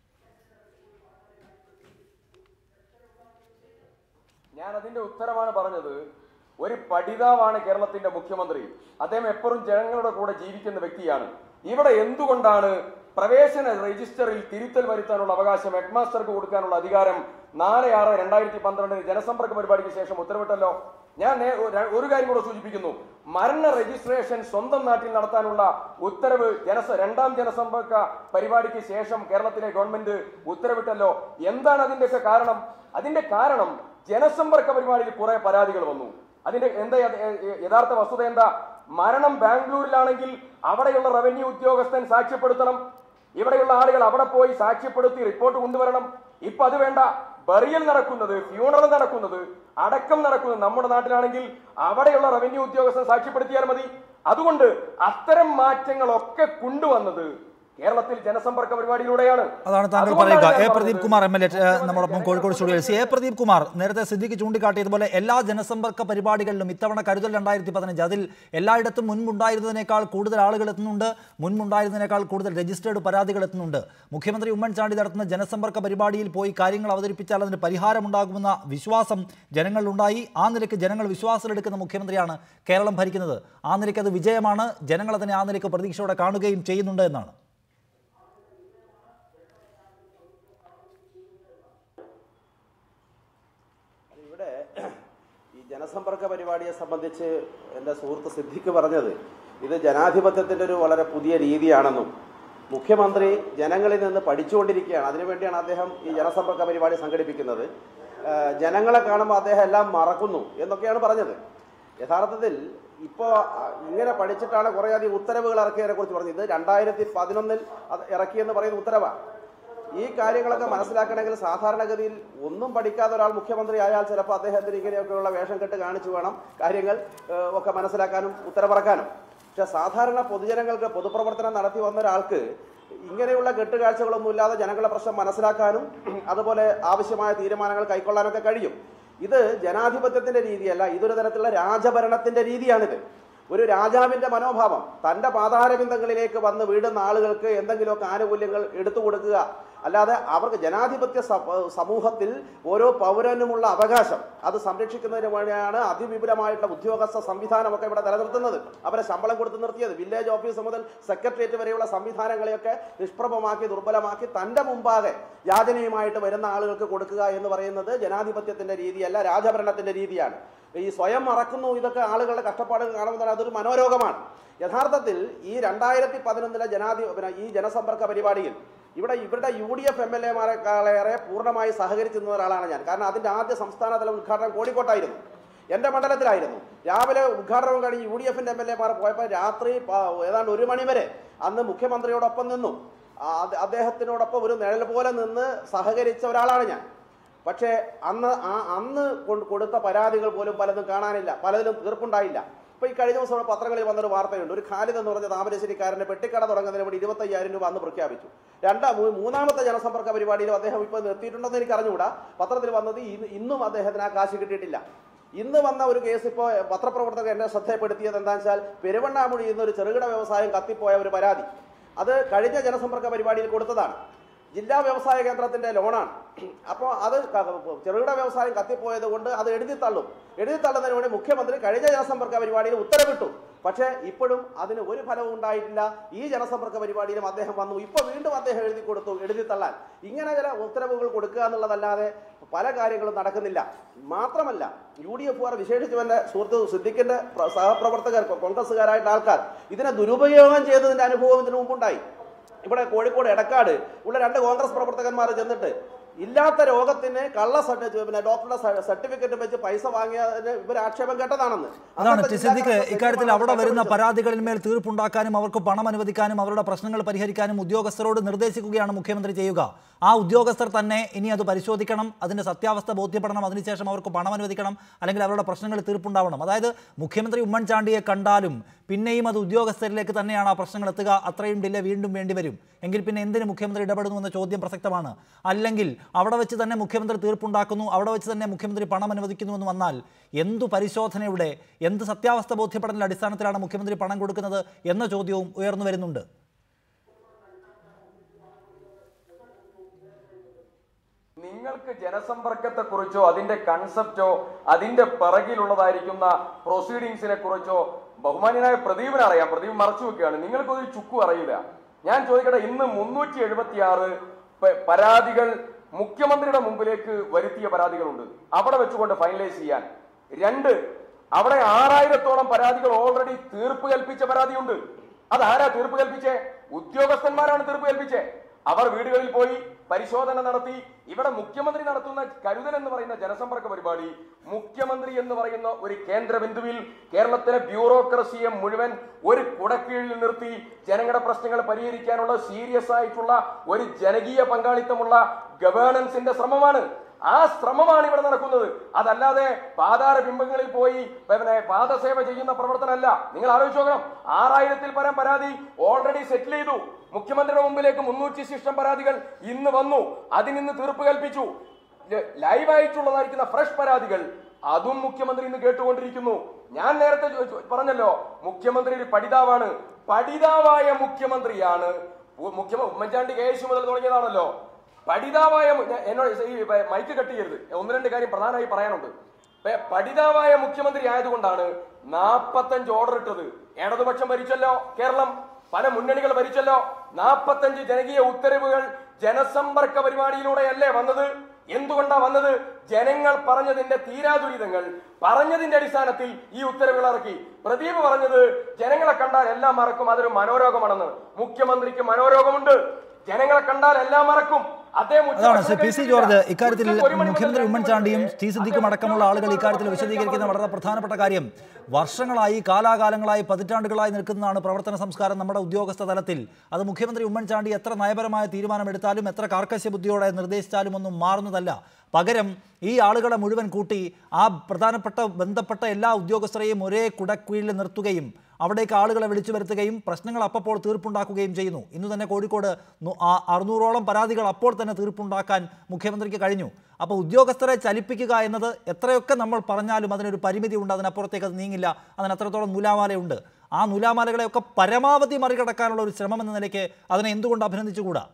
ഞാൻ അതിന്റെ ഉത്തരമാണ് പറഞ്ഞത് ഒരു പഠിതാവാണ് കേരളത്തിന്റെ മുഖ്യമന്ത്രി അദ്ദേഹം എപ്പോഴും ജനങ്ങളുടെ കൂടെ ജീവിക്കുന്ന വ്യക്തിയാണ് ഇവിടെ എന്തുകൊണ്ടാണ് പ്രവേശന രജിസ്റ്ററിൽ തിരുത്തൽ വരുത്താനുള്ള അവകാശം ഹെഡ്മാസ്റ്റർക്ക് കൊടുക്കാനുള്ള അധികാരം നാല് ആറ് രണ്ടായിരത്തി പന്ത്രണ്ടിന് ജനസമ്പർക്ക പരിപാടിക്ക് ശേഷം ഉത്തരവിട്ടല്ലോ ഞാൻ നേ- ഒരു- ഒരു കാര്യം കൂടെ സൂചിപ്പിക്കുന്നു മരണ രജിസ്ട്രേഷൻ സ്വന്തം നാട്ടിൽ നടത്താനുള്ള ഉത്തരവ് ജനസ രണ്ടാം ജനസമ്പർക്ക പരിപാടിക്ക് ശേഷം കേരളത്തിലെ ഗവൺമെന്റ് ഉത്തരവിട്ടല്ലോ എന്താണ് അതിന്റെയൊക്കെ കാരണം അതിന്റെ കാരണം ജനസമ്പർക്ക പരിപാടിയിൽ കുറെ പരാതികൾ വന്നു അതിന്റെ എന്താ യഥ- യ- യഥാർത്ഥ വസ്തുത എന്താ മരണം ബാംഗ്ലൂരിലാണെങ്കിൽ അവിടെയുള്ള റവന്യൂ ഉദ്യോഗസ്ഥൻ സാക്ഷ്യപ്പെടുത്തണം ഇവിടെയുള്ള ആളുകൾ അവിടെ പോയി സാക്ഷ്യപ്പെടുത്തി റിപ്പോർട്ട് കൊണ്ടുവരണം ഇപ്പൊ അത് വേണ്ട ബറിയൽ നടക്കുന്നത് ഫ്യൂണറൽ നടക്കുന്നത് അടക്കം നടക്കുന്നത് നമ്മുടെ നാട്ടിലാണെങ്കിൽ അവിടെയുള്ള റവന്യൂ ഉദ്യോഗസ്ഥൻ സാക്ഷ്യപ്പെടുത്തിയാൽ മതി അതുകൊണ്ട് അത്തരം മാറ്റങ്ങളൊക്കെ കൊണ്ടുവന്നത് കേരളത്തിൽ ജനസമ്പർക്ക പരിപാടിയിലൂടെയാണ്
അതാണ് താങ്കൾ
അതുകൊണ്ടാണ്
പറയുക
ഞാൻ
എ പ്രദീപ്
പറഞ്ഞത്.
കുമാർ എം എൽ എ നമ്മളൊപ്പം കോഴിക്കോട് സ്റ്റുഡിയോയിൽ സി എ പ്രദീപ് കുമാർ നേരത്തെ സിദ്ദിഖ് ചൂണ്ടിക്കാട്ടിയതുപോലെ എല്ലാ ജനസമ്പർക്ക പരിപാടികളിലും ഇത്തവണ കരുതൽ രണ്ടായിരത്തി പതിനഞ്ച് അതിൽ എല്ലായിടത്തും മുൻപുണ്ടായിരുന്നതിനേക്കാൾ കൂടുതൽ ആളുകൾ എത്തുന്നുണ്ട് മുൻപുണ്ടായിരുന്നതിനേക്കാൾ കൂടുതൽ രജിസ്റ്റേർഡ് പരാതികൾ എത്തുന്നുണ്ട് മുഖ്യമന്ത്രി ഉമ്മൻചാണ്ടി നടത്തുന്ന ജനസമ്പർക്ക പരിപാടിയിൽ പോയി കാര്യങ്ങൾ അവതരിപ്പിച്ചാൽ അതിന് പരിഹാരമുണ്ടാകുമെന്ന വിശ്വാസം ജനങ്ങളിലുണ്ടായി ആ നിലയ്ക്ക് ജനങ്ങൾ വിശ്വാസത്തിലെടുക്കുന്ന മുഖ്യമന്ത്രിയാണ് കേരളം ഭരിക്കുന്നത് ആ നിലയ്ക്ക് അത് വിജയമാണ് ജനങ്ങൾ അതിനെ ആ നിലയ്ക്ക് പ്രതീക്ഷയോടെ കാണുകയും ചെയ്യുന്നുണ്ട് എന്നാണ്
ഇവിടെ ഈ ജനസമ്പർക്ക പരിപാടിയെ സംബന്ധിച്ച് എൻ്റെ സുഹൃത്ത് സിദ്ദിഖ് പറഞ്ഞത് ഇത് ജനാധിപത്യത്തിൻ്റെ ഒരു വളരെ പുതിയ രീതിയാണെന്നും മുഖ്യമന്ത്രി ജനങ്ങളിൽ നിന്ന് പഠിച്ചുകൊണ്ടിരിക്കുകയാണ് അതിനുവേണ്ടിയാണ് അദ്ദേഹം ഈ ജനസമ്പർക്ക പരിപാടി സംഘടിപ്പിക്കുന്നത് ഏഹ് ജനങ്ങളെ കാണുമ്പോൾ അദ്ദേഹം എല്ലാം മറക്കുന്നു എന്നൊക്കെയാണ് പറഞ്ഞത് യഥാർത്ഥത്തിൽ ഇപ്പോൾ ഇങ്ങനെ പഠിച്ചിട്ടാണ് കുറേയധികം ഉത്തരവുകൾ ഇറക്കിയതിനെ കുറിച്ച് പറഞ്ഞത് ഇത് രണ്ടായിരത്തി പതിനൊന്നിൽ അത് ഇറക്കിയെന്ന് പറയുന്ന ഉത്തരവാണ് ഈ കാര്യങ്ങളൊക്കെ മനസ്സിലാക്കണമെങ്കിൽ സാധാരണഗതിയിൽ ഒന്നും പഠിക്കാത്ത ഒരാൾ മുഖ്യമന്ത്രി ആയാൽ ചിലപ്പോൾ അദ്ദേഹത്തിന് ഇങ്ങനെയൊക്കെയുള്ള വേഷം കെട്ട് കാണിച്ചു വേണം കാര്യങ്ങൾ ഏഹ്, ഒക്കെ മനസ്സിലാക്കാനും ഉത്തരവിറക്കാനും പക്ഷെ സാധാരണ പൊതുജനങ്ങൾക്ക് പൊതുപ്രവർത്തനം നടത്തി വന്ന ഒരാൾക്ക് ഇങ്ങനെയുള്ള കെട്ടുകാഴ്ചകളൊന്നും ഇല്ലാതെ ജനങ്ങളുടെ പ്രശ്നം മനസ്സിലാക്കാനും അതുപോലെ ആവശ്യമായ തീരുമാനങ്ങൾ കൈക്കൊള്ളാനൊക്കെ കഴിയും ഇത് ജനാധിപത്യത്തിന്റെ രീതിയല്ല ഇതൊരു തരത്തിലുള്ള രാജഭരണത്തിന്റെ രീതിയാണിത് ഒരു രാജാവിന്റെ മനോഭാവം തന്റെ പാതാരബിന്ദങ്ങളിലേക്ക് വന്ന് വീടുന്ന ആളുകൾക്ക് എന്തെങ്കിലുമൊക്കെ ആനുകൂല്യങ്ങൾ എടുത്തു കൊടുക്കുക അല്ലാതെ അവർക്ക് ജനാധിപത്യ സ- സമൂഹത്തിൽ ഓരോ പൗരനുമുള്ള അവകാശം അത് സംരക്ഷിക്കുന്നതിന് വേണ്ടിയാണ് അതിവിപുലമായിട്ടുള്ള ഉദ്യോഗസ്ഥ സംവിധാനമൊക്കെ ഇവിടെ നിലനിർത്തുന്നത് അവരെ ശമ്പളം കൊടുത്ത് നിർത്തിയത് വില്ലേജ് ഓഫീസ് മുതൽ സെക്രട്ടേറിയറ്റ് വരെയുള്ള സംവിധാനങ്ങളെയൊക്കെ നിഷ്പ്രഭമാക്കി ദുർബലമാക്കി തന്റെ മുമ്പാകെ യാചനയുമായിട്ട് വരുന്ന ആളുകൾക്ക് കൊടുക്കുക എന്ന് പറയുന്നത് ജനാധിപത്യത്തിന്റെ രീതിയല്ല രാജഭരണത്തിന്റെ രീതിയാണ് ഈ സ്വയം മറക്കുന്നു ഇതൊക്കെ ആളുകളുടെ കഷ്ടപ്പാടുകൾ കാണുമ്പോൾ അതൊരു മനോരോഗമാണ് യഥാർത്ഥത്തിൽ ഈ രണ്ടായിരത്തി പതിനൊന്നിലെ ജനാധി പിന്നെ ഈ ജനസമ്പർക്ക പരിപാടിയിൽ ഇവിടെ ഇവരുടെ U D F M L എമാരെക്കാളേറെ പൂർണ്ണമായി സഹകരിച്ചിരുന്ന ഒരാളാണ് ഞാൻ കാരണം അതിന്റെ ആദ്യ സംസ്ഥാനതല ഉദ്ഘാടനം കോഴിക്കോട്ടായിരുന്നു എൻ്റെ മണ്ഡലത്തിലായിരുന്നു രാവിലെ ഉദ്ഘാടനം കഴിഞ്ഞ് യു ഡി എഫിന്റെ എം എൽ എമാർ പോയപ്പോൾ രാത്രി പ- ഏതാണ്ട് ഒരു മണി വരെ അന്ന് മുഖ്യമന്ത്രിയോടൊപ്പം നിന്നു ആ, അത് അദ്ദേഹത്തിനോടൊപ്പം ഒരു നിഴൽ പോലെ നിന്ന് സഹകരിച്ച ഒരാളാണ് ഞാൻ പക്ഷേ അന്ന് ആ അന്ന് കൊണ്ട് കൊടുത്ത പരാതികൾ പോലും പലതും കാണാനില്ല പലതിലും തീർപ്പുണ്ടായില്ല ഇപ്പൊ ഈ കഴിഞ്ഞ ദിവസം ഇവിടെ പത്രങ്ങളിൽ വന്നൊരു വാർത്തയുണ്ട് ഒരു ഖാലിദ് എന്ന് പറഞ്ഞ താമരശ്ശേരിക്കാരന്റെ പെട്ടിക്കട തുടങ്ങുന്നതിന് വേണ്ടി ഇരുപത്തയ്യായിരം രൂപ അന്ന് പ്രഖ്യാപിച്ചു രണ്ടാം മൂ- മൂന്നാമത്തെ ജനസമ്പർക്ക പരിപാടിയിലും അദ്ദേഹം ഇപ്പോൾ നിർത്തിയിട്ടുണ്ടെന്ന് എനിക്ക് അറിഞ്ഞുകൂടാ പത്രത്തിൽ വന്നത് ഇന്ന് ഇന്നും അദ്ദേഹത്തിന് ആ കാശ് കിട്ടിയിട്ടില്ല ഇന്ന് വന്ന ഒരു കേസ് ഇപ്പോൾ പത്രപ്രവർത്തകർ എന്നെ ശ്രദ്ധയപ്പെടുത്തിയത് എന്താണെന്ന് വെച്ചാൽ പെരുവണ്ണാമുടി ഇന്ന് ഒരു ചെറുകിട വ്യവസായം കത്തിപ്പോയ ഒരു പരാതി അത് കഴിഞ്ഞ ജനസമ്പർക്ക പരിപാടിയിൽ കൊടുത്തതാണ് ജില്ലാ വ്യവസായ കേന്ദ്രത്തിന്റെ ലോണാണ് അപ്പോൾ അത് ക- ചെറുകിട വ്യവസായം കത്തിപ്പോയത് കൊണ്ട് അത് എഴുതി തള്ളും എഴുതി തള്ളുന്നതിന് വേണ്ടി മുഖ്യമന്ത്രി കഴിഞ്ഞ ജനസമ്പർക്ക പരിപാടിയിൽ ഉത്തരവിട്ടു പക്ഷേ ഇപ്പോഴും അതിന് ഒരു ഫലവും ഉണ്ടായിട്ടില്ല ഈ ജനസമ്പർക്ക പരിപാടിയിലും അദ്ദേഹം വന്നു ഇപ്പോൾ വീണ്ടും അദ്ദേഹം എഴുതി കൊടുത്തു എഴുതി തള്ളാൻ ഇങ്ങനെ ചില ഉത്തരവുകൾ കൊടുക്കുക എന്നുള്ളതല്ലാതെ പല കാര്യങ്ങളും നടക്കുന്നില്ല മാത്രമല്ല യു ഡി എഫുകാർ വിശേഷിച്ചും എൻ്റെ സുഹൃത്ത് സിദ്ദിഖിന്റെ പ്ര- സഹപ്രവർത്തകർ കോൺഗ്രസ്സുകാരായിട്ടുള്ള ആൾക്കാർ ഇതിനെ ദുരുപയോഗം ചെയ്തതിന്റെ അനുഭവം ഇതിനു മുമ്പുണ്ടായി ഇവിടെ കോഴിക്കോട് എടക്കാട് ഉള്ള രണ്ട് കോൺഗ്രസ് പ്രവർത്തകന്മാർ ചെന്നിട്ട് ഇല്ലാത്ത രോഗത്തിന് കള്ള സർട്ടി പിന്നെ ഡോക്ടറുടെ സർട്ടിഫിക്കറ്റ് വെച്ച് പൈസ വാങ്ങിയതിന് ഇവർ ആക്ഷേപം കേട്ടതാണെന്ന്
അതാണ്
അന്നത്തെ
ടി.
ജില്ലാ
സിദ്ദിഖ്
കളക്ടർ
ഇക്കാര്യത്തിൽ
സത്യമാണ്
അവിടെ വരുന്ന
കണ്ടുപിടിച്ചത്.
പരാതികളിന്മേൽ തീർപ്പുണ്ടാക്കാനും അവർക്ക് പണം അനുവദിക്കാനും അവരുടെ പ്രശ്നങ്ങൾ പരിഹരിക്കാനും ഉദ്യോഗസ്ഥരോട് നിർദ്ദേശിക്കുകയാണ് മുഖ്യമന്ത്രി ചെയ്യുക ആ ഉദ്യോഗസ്ഥർ തന്നെ ഇനി അത് പരിശോധിക്കണം അതിന്റെ സത്യാവസ്ഥ ബോധ്യപ്പെടണം അതിനുശേഷം അവർക്ക് പണം അനുവദിക്കണം അല്ലെങ്കിൽ അവരുടെ പ്രശ്നങ്ങൾ തീർപ്പുണ്ടാവണം അതായത് മുഖ്യമന്ത്രി ഉമ്മൻചാണ്ടിയെ കണ്ടാലും പിന്നെയും അത് ഉദ്യോഗസ്ഥരിലേക്ക് തന്നെയാണ് ആ പ്രശ്നങ്ങൾ എത്തുക അത്രയും ഡിലേ വീണ്ടും വേണ്ടിവരും എങ്കിൽ പിന്നെ എന്തിന് മുഖ്യമന്ത്രി ഇടപെടുന്നു എന്ന ചോദ്യം പ്രസക്തമാണ് അല്ലെങ്കിൽ അവിടെ വെച്ച് തന്നെ മുഖ്യമന്ത്രി തീർപ്പുണ്ടാക്കുന്നു അവിടെ വെച്ച് തന്നെ മുഖ്യമന്ത്രി പണം അനുവദിക്കുന്നു എന്ന് വന്നാൽ എന്തു പരിശോധനയുടെ എന്ത് സത്യാവസ്ഥ ബോധ്യപ്പെടലിന്റെ അടിസ്ഥാനത്തിലാണ് മുഖ്യമന്ത്രി പണം കൊടുക്കുന്നത് എന്ന ചോദ്യവും ഉയർന്നു വരുന്നുണ്ട്
നിങ്ങൾക്ക് ജനസമ്പർക്കത്തെ കുറിച്ചോ അതിന്റെ കൺസെപ്റ്റോ അതിന്റെ പിറകിലുള്ളതായിരിക്കുന്ന പ്രൊസീഡിങ്സിനെ കുറിച്ചോ ബഹുമാന്യനായ പ്രദീപിന് അറിയാം പ്രദീപ് മറച്ചു വെക്കുകയാണ് നിങ്ങൾക്കൊരു ചുക്കും അറിയില്ല ഞാൻ ചോദിക്കട്ടെ ഇന്ന് മുന്നൂറ്റി എഴുപത്തി ആറ് പരാതികൾ മുഖ്യമന്ത്രിയുടെ മുമ്പിലേക്ക് വരുത്തിയ പരാതികളുണ്ട് അവിടെ വെച്ചുകൊണ്ട് ഫൈനലൈസ് ചെയ്യാൻ രണ്ട് അവിടെ ആറായിരത്തോളം പരാതികൾ ഓൾറെഡി തീർപ്പ് കൽപ്പിച്ച പരാതിയുണ്ട് അതാരാ തീർപ്പ് കൽപ്പിച്ചേ ഉദ്യോഗസ്ഥന്മാരാണ് തീർപ്പ് കൽപ്പിച്ചേ അവർ വീടുകളിൽ പോയി പരിശോധന നടത്തി ഇവിടെ മുഖ്യമന്ത്രി നടത്തുന്ന കരുതൽ എന്ന് പറയുന്ന ജനസമ്പർക്ക പരിപാടി മുഖ്യമന്ത്രി എന്ന് പറയുന്ന ഒരു കേന്ദ്ര ബിന്ദുവിൽ കേരളത്തിലെ ബ്യൂറോക്രസിയെ മുഴുവൻ ഒരു കുടക്കീഴിൽ നിർത്തി ജനങ്ങളുടെ പ്രശ്നങ്ങൾ പരിഹരിക്കാനുള്ള സീരിയസ് ആയിട്ടുള്ള ഒരു ജനകീയ പങ്കാളിത്തമുള്ള ഗവേണൻസിന്റെ ശ്രമമാണ് ആ ശ്രമമാണ് ഇവിടെ നടക്കുന്നത് അതല്ലാതെ പാതാര ബിംബങ്ങളിൽ പോയി പിന്നെ പാദസേവ ചെയ്യുന്ന പ്രവർത്തനമല്ല നിങ്ങൾ ആലോചിച്ച് നോക്കണം ആറായിരത്തിൽ പരം പരാതി ഓൾറെഡി സെറ്റിൽ ചെയ്തു മുഖ്യമന്ത്രിയുടെ മുമ്പിലേക്ക് മുന്നൂറ്റി ശിഷ്ടം പരാതികൾ ഇന്ന് വന്നു അതിനിന്ന് തീർപ്പ് കൽപ്പിച്ചു ല- ലൈവായിട്ടുള്ളതായിരിക്കുന്ന ഫ്രഷ് പരാതികൾ അതും മുഖ്യമന്ത്രി ഇന്ന് കേട്ടുകൊണ്ടിരിക്കുന്നു ഞാൻ നേരത്തെ ചോ- ചോ- പറഞ്ഞല്ലോ മുഖ്യമന്ത്രി ഒരു പഠിതാവാണ് പഠിതാവായ മുഖ്യമന്ത്രിയാണ് ഉ- മുഖ്യമ ഉമ്മൻചാണ്ടി കെ എസ് മുതൽ തുടങ്ങിയതാണല്ലോ പഠിതാവായ മു- ഞാൻ- എന്നോട് ഈ പ- മൈക്ക് കട്ട് ചെയ്യരുത് ഒന്ന് രണ്ട് കാര്യം പ്രധാനമായി പറയാനുണ്ട് പ- പഠിതാവായ മുഖ്യമന്ത്രി ആയതുകൊണ്ടാണ് നാപ്പത്തഞ്ച് ഓർഡർ ഇട്ടത് ഇടതുപക്ഷം ഭരിച്ചല്ലോ കേരളം പല മുന്നണികൾ ഭരിച്ചല്ലോ നാപ്പത്തഞ്ച് ജനകീയ ഉത്തരവുകൾ ജനസമ്പർക്ക പരിപാടിയിലൂടെയല്ലേ വന്നത് എന്തുകൊണ്ടാ വന്നത് ജനങ്ങൾ പറഞ്ഞതിന്റെ തീരാദുരിതങ്ങൾ പറഞ്ഞതിന്റെ അടിസ്ഥാനത്തിൽ ഈ ഉത്തരവുകൾ ഇറക്കി പ്രദീപ് പറഞ്ഞത് ജനങ്ങളെ കണ്ടാൽ എല്ലാം മറക്കും അതൊരു മനോരോഗമാണെന്ന് മുഖ്യമന്ത്രിക്ക് മനോരോഗമുണ്ട് ജനങ്ങളെ കണ്ടാൽ എല്ലാം മറക്കും അദ്ദേഹം
അതാണ്
ഉച്ചഭക്ഷണം
സർ പി സി
കഴിച്ചിട്ടില്ല.
ജോർജ് ഇക്കാര്യത്തിൽ
ഉച്ചയ്ക്ക് ഒരു മണി മുതൽ
മുഖ്യമന്ത്രി
രണ്ട് മണി
ഉമ്മൻചാണ്ടിയും
വരെ
ടി സിദ്ദിഖും
അദ്ദേഹം
അടക്കമുള്ള ആളുകൾ ഇക്കാര്യത്തിൽ
ഉച്ചഭക്ഷണം
വിശദീകരിക്കുന്ന വളരെ പ്രധാനപ്പെട്ട കാര്യം വർഷങ്ങളായി കാലാകാലങ്ങളായി പതിറ്റാണ്ടുകളായി നിൽക്കുന്നതാണ് പ്രവർത്തന സംസ്കാരം നമ്മുടെ ഉദ്യോഗസ്ഥ തലത്തിൽ അത് മുഖ്യമന്ത്രി ഉമ്മൻചാണ്ടി എത്ര നയപരമായ തീരുമാനമെടുത്താലും എത്ര കാർക്കശ്യ ബുദ്ധിയോടെ നിർദ്ദേശിച്ചാലും ഒന്നും മാറുന്നതല്ല പകരം ഈ ആളുകളെ മുഴുവൻ കൂട്ടി ആ പ്രധാനപ്പെട്ട ബന്ധപ്പെട്ട എല്ലാ ഉദ്യോഗസ്ഥരെയും ഒരേ കുടക്കീഴിൽ നിർത്തുകയും അവിടേക്ക് ആളുകളെ വിളിച്ചു വരുത്തുകയും പ്രശ്നങ്ങൾ അപ്പോൾ തീർപ്പുണ്ടാക്കുകയും ചെയ്യുന്നു ഇന്ന് തന്നെ കോഴിക്കോട് നു- ആ അറുന്നൂറോളം പരാതികൾ അപ്പോൾ തന്നെ തീർപ്പുണ്ടാക്കാൻ മുഖ്യമന്ത്രിക്ക് കഴിഞ്ഞു അപ്പോൾ ഉദ്യോഗസ്ഥരെ ചലിപ്പിക്കുക എന്നത് എത്രയൊക്കെ നമ്മൾ പറഞ്ഞാലും അതിനൊരു പരിമിതി ഉണ്ട് അതിനപ്പുറത്തേക്ക് അത് നീങ്ങില്ല അതിന് അത്രത്തോളം നൂലാമാലയുണ്ട് ആ നൂലാമാലകളെയൊക്കെ പരമാവധി മറികടക്കാനുള്ള ഒരു ശ്രമം എന്ന നിലയ്ക്ക് അതിനെ എന്തുകൊണ്ട് അഭിനന്ദിച്ചുകൂടാ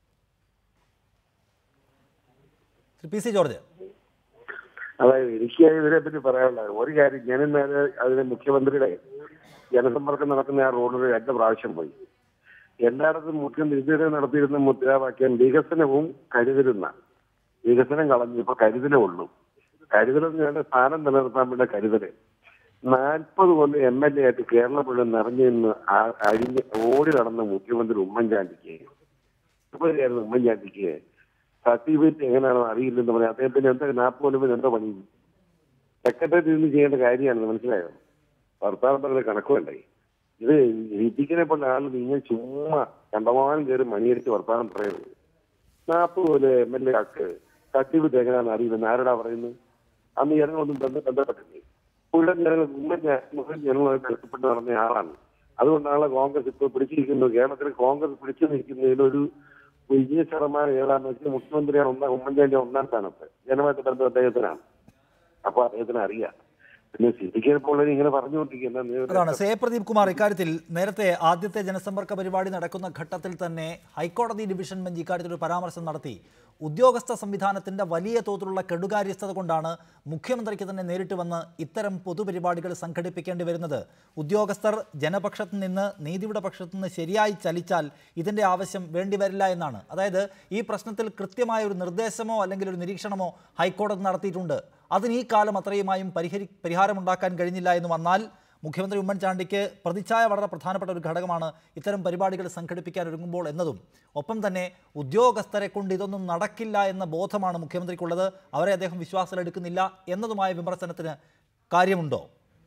ശ്രീ പി സി ജോർജ്
അതായത് എനിക്ക് ഇതിനെ പറ്റി പറയാനുള്ളത് ഒരു കാര്യം ഞാൻ ഇന്നലെ അതിന് മുഖ്യമന്ത്രിയുടെ ജനസമ്പർക്കം നടക്കുന്ന ആ റോഡിൽ രണ്ട് പ്രാവശ്യം പോയി എല്ലായിടത്തും മുഖ്യമന്ത്രി ഇതുവരെ നടത്തിയിരുന്ന മുദ്രാവാക്യം വികസനവും കരുതരുന്ന വികസനം കളഞ്ഞു ഇപ്പൊ കരുതലേ ഉള്ളൂ കരുതലെന്ന് വേണ്ട സ്ഥാനം നിലനിർത്താൻ വേണ്ട കരുതല് നാൽപ്പത് കൊല്ലം എം എൽ എ ആയിട്ട് കേരളം മുഴുവൻ നിറഞ്ഞു നിന്ന് ആ- അഴിഞ്ഞ് ഓടി നടന്ന മുഖ്യമന്ത്രി ഉമ്മൻചാണ്ടിക്ക് ഉപരിയായിരുന്നു ഉമ്മൻചാണ്ടിക്ക് സർട്ടിഫിക്കറ്റ് എങ്ങനെയാണെന്ന് അറിയില്ലെന്ന് പറയാം അദ്ദേഹത്തിന് എന്താ നാൽപ്പത് കൊല്ലം എന്താ പണി സെക്രട്ടറി ഇരുന്ന് ചെയ്യേണ്ട കാര്യമാണ് മനസ്സിലായോ ഭർത്താവ് പറഞ്ഞ കണക്കുമല്ലേ ഇത് ഹിറ്റിക്കിനെ പോലെ ആൾ നിങ്ങൾ ചുമ്മാ കണ്ടമാനം കയറി മണിയടിച്ച് വർത്താനം പറയുന്നത് നാൽപ്പത് പോലെ എം എൽ എ ആക്ക് സർട്ടിഫിക്കറ്റ് എങ്ങനെയാണെന്ന് അറിയില്ലെന്ന് ആരോടാ പറയുന്നത് അന്ന് ജനങ്ങളൊന്നും ബന്ധ ബന്ധപ്പെട്ടില്ലേ മുഴുവൻ ജനങ്ങൾ മുഴുവൻ ജന- മുഴുവൻ ജനങ്ങളുമായിട്ട് ബന്ധപ്പെട്ട് നടന്ന ആളാണ് അതുകൊണ്ടാണ് കോൺഗ്രസ് ഇപ്പോൾ പിടിച്ചിരിക്കുന്നത് കേരളത്തിൽ കോൺഗ്രസ് പിടിച്ചു നിൽക്കുന്നതിൽ ഒരു വിജയ ശതമാനം ഏതാണെന്ന് വെച്ചാൽ മുഖ്യമന്ത്രിയാണ് ഒന്നാം ഉമ്മൻചാണ്ടി ഒന്നാം സ്ഥാനത്ത് ജനമായിട്ട് ബന്ധം അദ്ദേഹത്തിനാണ് അപ്പൊ അദ്ദേഹത്തിന് അറിയാം പിന്നെ സിദ്ദിഖിനെ പോലെ ഇങ്ങനെ പറഞ്ഞുകൊണ്ടിരിക്കുന്ന
അതാണ് സേ പ്രദീപ് കുമാർ ഇക്കാര്യത്തിൽ നേരത്തെ ആദ്യത്തെ ജനസമ്പർക്ക പരിപാടി നടക്കുന്ന ഘട്ടത്തിൽ തന്നെ ഹൈക്കോടതി ഡിവിഷൻ ബെഞ്ച് ഇക്കാര്യത്തിൽ ഒരു പരാമർശം നടത്തി ഉദ്യോഗസ്ഥ സംവിധാനത്തിന്റെ വലിയ തോതിലുള്ള കെടുകാര്യസ്ഥത കൊണ്ടാണ് മുഖ്യമന്ത്രിക്ക് തന്നെ നേരിട്ട് വന്ന് ഇത്തരം പൊതുപരിപാടികൾ സംഘടിപ്പിക്കേണ്ടി വരുന്നത് ഉദ്യോഗസ്ഥർ ജനപക്ഷത്ത് നിന്ന് നീതിയുടെ പക്ഷത്ത് നിന്ന് ശരിയായി ചലിച്ചാൽ ഇതിന്റെ ആവശ്യം വേണ്ടി വരില്ല എന്നാണ് അതായത് ഈ പ്രശ്നത്തിൽ കൃത്യമായ ഒരു നിർദ്ദേശമോ അല്ലെങ്കിൽ ഒരു നിരീക്ഷണമോ ഹൈക്കോടതി നടത്തിയിട്ടുണ്ട് അതിന് ഈ കാലം അത്രയുമായും പരിഹരി പരിഹാരമുണ്ടാക്കാൻ കഴിഞ്ഞില്ല എന്ന് വന്നാൽ മുഖ്യമന്ത്രി ഉമ്മൻചാണ്ടിക്ക് പ്രതിച്ഛായ വളരെ പ്രധാനപ്പെട്ട ഒരു ഘടകമാണ് ഇത്തരം പരിപാടികൾ സംഘടിപ്പിക്കാൻ ഒരുങ്ങുമ്പോൾ എന്നതും ഒപ്പം തന്നെ ഉദ്യോഗസ്ഥരെ കൊണ്ട് ഇതൊന്നും നടക്കില്ല എന്ന ബോധമാണ് മുഖ്യമന്ത്രിക്കുള്ളത് അവരെ അദ്ദേഹം വിശ്വാസത്തിലെടുക്കുന്നില്ല എന്നതുമായ വിമർശനത്തിന് കാര്യമുണ്ടോ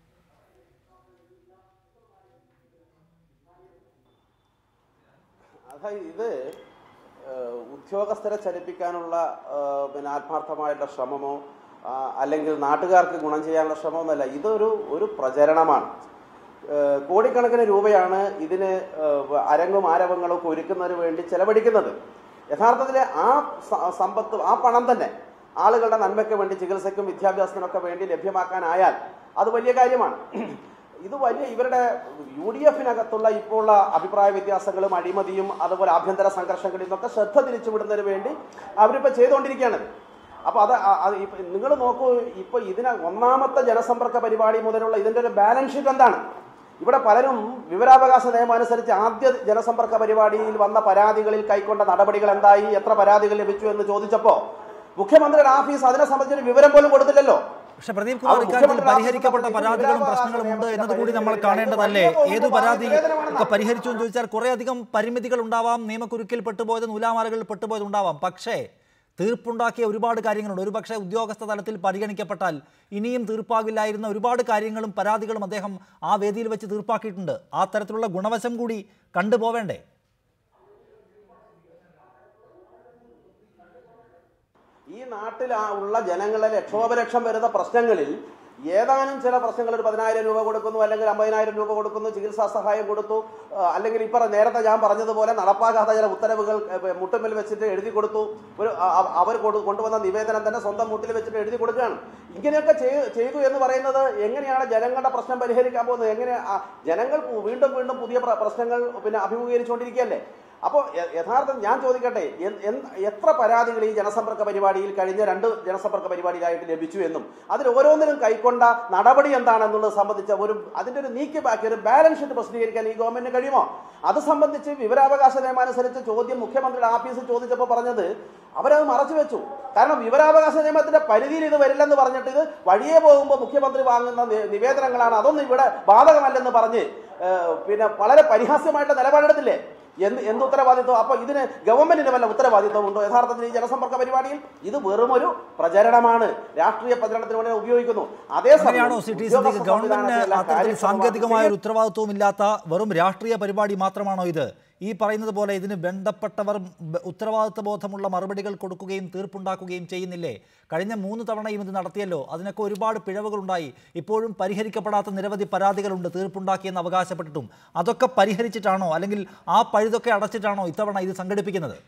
അതായത് ഇത് ഏഹ്, ഉദ്യോഗസ്ഥരെ ചലിപ്പിക്കാനുള്ള ഏഹ്, പിന്നെ ആത്മാർത്ഥമായിട്ടുള്ള ശ്രമമോ ആ, അല്ലെങ്കിൽ നാട്ടുകാർക്ക് ഗുണം ചെയ്യാനുള്ള ശ്രമമൊന്നുമല്ല ഇതൊരു ഒരു പ്രചരണമാണ് ഏഹ്, കോടിക്കണക്കിന് രൂപയാണ് ഇതിന് ഏഹ്, അരങ്ങും ആരവങ്ങളും ഒക്കെ ഒരുക്കുന്നതിന് വേണ്ടി ചെലവഴിക്കുന്നത് യഥാർത്ഥത്തിൽ ആ സ- സമ്പത്ത് ആ പണം തന്നെ ആളുകളുടെ നന്മയ്ക്ക് വേണ്ടി ചികിത്സയ്ക്കും വിദ്യാഭ്യാസത്തിനൊക്കെ വേണ്ടി ലഭ്യമാക്കാനായാൽ അത് വലിയ കാര്യമാണ് ഇത് വലിയ ഇവരുടെ യു ഡി എഫിനകത്തുള്ള ഇപ്പോൾ ഉള്ള അഭിപ്രായ വ്യത്യാസങ്ങളും അഴിമതിയും അതുപോലെ ആഭ്യന്തര സംഘർഷങ്ങളിൽ നിന്നൊക്കെ ശ്രദ്ധ തിരിച്ചുവിടുന്നതിന് വേണ്ടി അവരിപ്പോൾ ചെയ്തുകൊണ്ടിരിക്കുകയാണ് അപ്പോൾ അത് നിങ്ങൾ നോക്കൂ ഇപ്പോൾ ഇതിന് ഒന്നാമത്തെ ജനസമ്പർക്ക പരിപാടി മുതലുള്ള ഇതിൻ്റെ ഒരു ബാലൻസ് ഷീറ്റ് എന്താണ് ഇവിടെ പലരും വിവരാവകാശ നിയമം അനുസരിച്ച് ആദ്യ ജനസമ്പർക്ക പരിപാടിയിൽ വന്ന പരാതികളിൽ കൈക്കൊണ്ട നടപടികൾ എന്തായി എത്ര പരാതികൾ ലഭിച്ചു എന്ന് ചോദിച്ചപ്പോൾ മുഖ്യമന്ത്രിയുടെ ഓഫീസ് അതിനെ സംബന്ധിച്ചൊരു വിവരം പോലും കൊടുത്തില്ലല്ലോ
പക്ഷെ പ്രദീപ് കുമാർ
ആ
ഇക്കാര്യത്തിൽ
മുഖ്യമന്ത്രി
പരിഹരിക്കപ്പെട്ട
ആവശ്യപ്പെട്ട
പരാതികളും
വിവരാവകാശ
പ്രശ്നങ്ങളും ഉണ്ട്
നിയമത്തിന്റെ
എന്നതുകൂടി നമ്മൾ
പരിധി
കാണേണ്ടതല്ലേ
വലിയ
ഏത് പരാതി
നിവേദനമാണെന്നാ.
ഒക്കെ പരിഹരിച്ചു എന്ന് ചോദിച്ചാൽ കുറേ അധികം പരിമിതികൾ ഉണ്ടാവാം നിയമക്കുരുക്കിൽ പെട്ടുപോയത് നൂലാമാലകളിൽ പെട്ടുപോയത് ഉണ്ടാവാം പക്ഷേ തീർപ്പുണ്ടാക്കിയ ഒരുപാട് കാര്യങ്ങളുണ്ട് ഒരുപക്ഷെ ഉദ്യോഗസ്ഥ തലത്തിൽ പരിഗണിക്കപ്പെട്ടാൽ ഇനിയും തീർപ്പാകില്ലായിരുന്ന ഒരുപാട് കാര്യങ്ങളും പരാതികളും അദ്ദേഹം ആ വേദിയിൽ വെച്ച് തീർപ്പാക്കിയിട്ടുണ്ട് ആ തരത്തിലുള്ള ഗുണവശം കൂടി കണ്ടുപോവേണ്ടേ
ഈ നാട്ടിൽ ആ ഉള്ള ജനങ്ങളെ ലക്ഷോപലക്ഷം വരുന്ന പ്രശ്നങ്ങളിൽ ഏതാനും ചില പ്രശ്നങ്ങൾ ഒരു പതിനായിരം രൂപ കൊടുക്കുന്നു അല്ലെങ്കിൽ അമ്പതിനായിരം രൂപ കൊടുക്കുന്നു ചികിത്സാ സഹായം കൊടുത്തു ആ, അല്ലെങ്കിൽ ഇപ്പറ നേരത്തെ ഞാൻ പറഞ്ഞതുപോലെ നടപ്പാക്കാത്ത ചില ഉത്തരവുകൾ ഏ, മുട്ടുമ്പിൽ വെച്ചിട്ട് എഴുതി കൊടുത്തു ഒരു അ- അ- അവർ കൊടു- കൊണ്ടുവന്ന നിവേദനം തന്നെ സ്വന്തം മുട്ടിൽ വെച്ചിട്ട് എഴുതി കൊടുക്കുകയാണ് ഇങ്ങനെയൊക്കെ ചെയ്- ചെയ്തു എന്ന് പറയുന്നത് എങ്ങനെയാണ് ജനങ്ങളുടെ പ്രശ്നം പരിഹരിക്കാൻ പോകുന്നത് എങ്ങനെ ആ, ജനങ്ങൾ വീണ്ടും വീണ്ടും പുതിയ പ്ര- പ്രശ്നങ്ങൾ പിന്നെ അഭിമുഖീകരിച്ചുകൊണ്ടിരിക്കുകയല്ലേ അപ്പോൾ യ- യഥാർത്ഥം ഞാൻ ചോദിക്കട്ടെ എൻ- എന്ത്- എത്ര പരാതികൾ ഈ ജനസമ്പർക്ക പരിപാടിയിൽ കഴിഞ്ഞ രണ്ട് ജനസമ്പർക്ക പരിപാടിയിലായിട്ട് ലഭിച്ചു എന്നും അതിൽ ഓരോന്നിനും കൈക്കൊണ്ട നടപടി എന്താണെന്നുള്ളത് സംബന്ധിച്ച ഒരു അതിന്റെ ഒരു നീക്കി ബാക്കി ഒരു ബാലൻസ് ഷീറ്റ് പ്രസിദ്ധീകരിക്കാൻ ഈ ഗവൺമെന്റിന് കഴിയുമോ അത് സംബന്ധിച്ച് വിവരാവകാശ നിയമം അനുസരിച്ച് ചോദ്യം മുഖ്യമന്ത്രിയുടെ ഓഫീസിൽ ചോദിച്ചപ്പോൾ പറഞ്ഞത് അവരത് മറച്ചു വെച്ചു കാരണം വിവരാവകാശ നിയമത്തിന്റെ പരിധിയിൽ ഇത് വരില്ലെന്ന് പറഞ്ഞിട്ട് ഇത് വഴിയെ പോകുമ്പോൾ മുഖ്യമന്ത്രി വാങ്ങുന്ന നി- നിവേദനങ്ങളാണ് അതൊന്നും ഇവിടെ ബാധകമല്ലെന്ന് പറഞ്ഞ് ഏഹ്, പിന്നെ വളരെ പരിഹാസ്യമായിട്ട് നിലപാടെടുത്തില്ലേ എന്ത് എന്ത് ഉത്തരവാദിത്വം അപ്പൊ ഇതിന് ഗവൺമെന്റിന് വല്ല ഉത്തരവാദിത്വം ഉണ്ടോ യഥാർത്ഥത്തിൽ ഈ ജനസമ്പർക്ക പരിപാടിയിൽ ഇത് വെറും ഒരു പ്രചരണമാണ് രാഷ്ട്രീയ പ്രചരണത്തിന് വേണ്ടി ഉപയോഗിക്കുന്നു
അങ്ങനെയാണോ സി ടി സിദ്ദീഖ്
ഉദ്യോഗസ്ഥ
ഗവൺമെന്റിന്
സംവിധാനത്തെ എല്ലാം
അത്തരത്തിൽ
കാര്യക്ഷമമാക്കി
സാങ്കേതികമായ ഒരു ഉത്തരവാദിത്വവും ഇല്ലാത്ത വെറും രാഷ്ട്രീയ പരിപാടി മാത്രമാണോ ഇത് ഈ പറയുന്നത് പോലെ ഇതിന് ബന്ധപ്പെട്ടവർ ബ- ഉത്തരവാദിത്വ ബോധമുള്ള മറുപടികൾ കൊടുക്കുകയും തീർപ്പുണ്ടാക്കുകയും ചെയ്യുന്നില്ലേ കഴിഞ്ഞ മൂന്ന് തവണയും ഇത് നടത്തിയല്ലോ അതിനൊക്കെ ഒരുപാട് പിഴവുകളുണ്ടായി ഇപ്പോഴും പരിഹരിക്കപ്പെടാത്ത നിരവധി പരാതികളുണ്ട് തീർപ്പുണ്ടാക്കിയെന്ന് അവകാശപ്പെട്ടിട്ടും അതൊക്കെ പരിഹരിച്ചിട്ടാണോ അല്ലെങ്കിൽ ആ പഴുതൊക്കെ അടച്ചിട്ടാണോ ഇത്തവണ ഇത് സംഘടിപ്പിക്കുന്നത്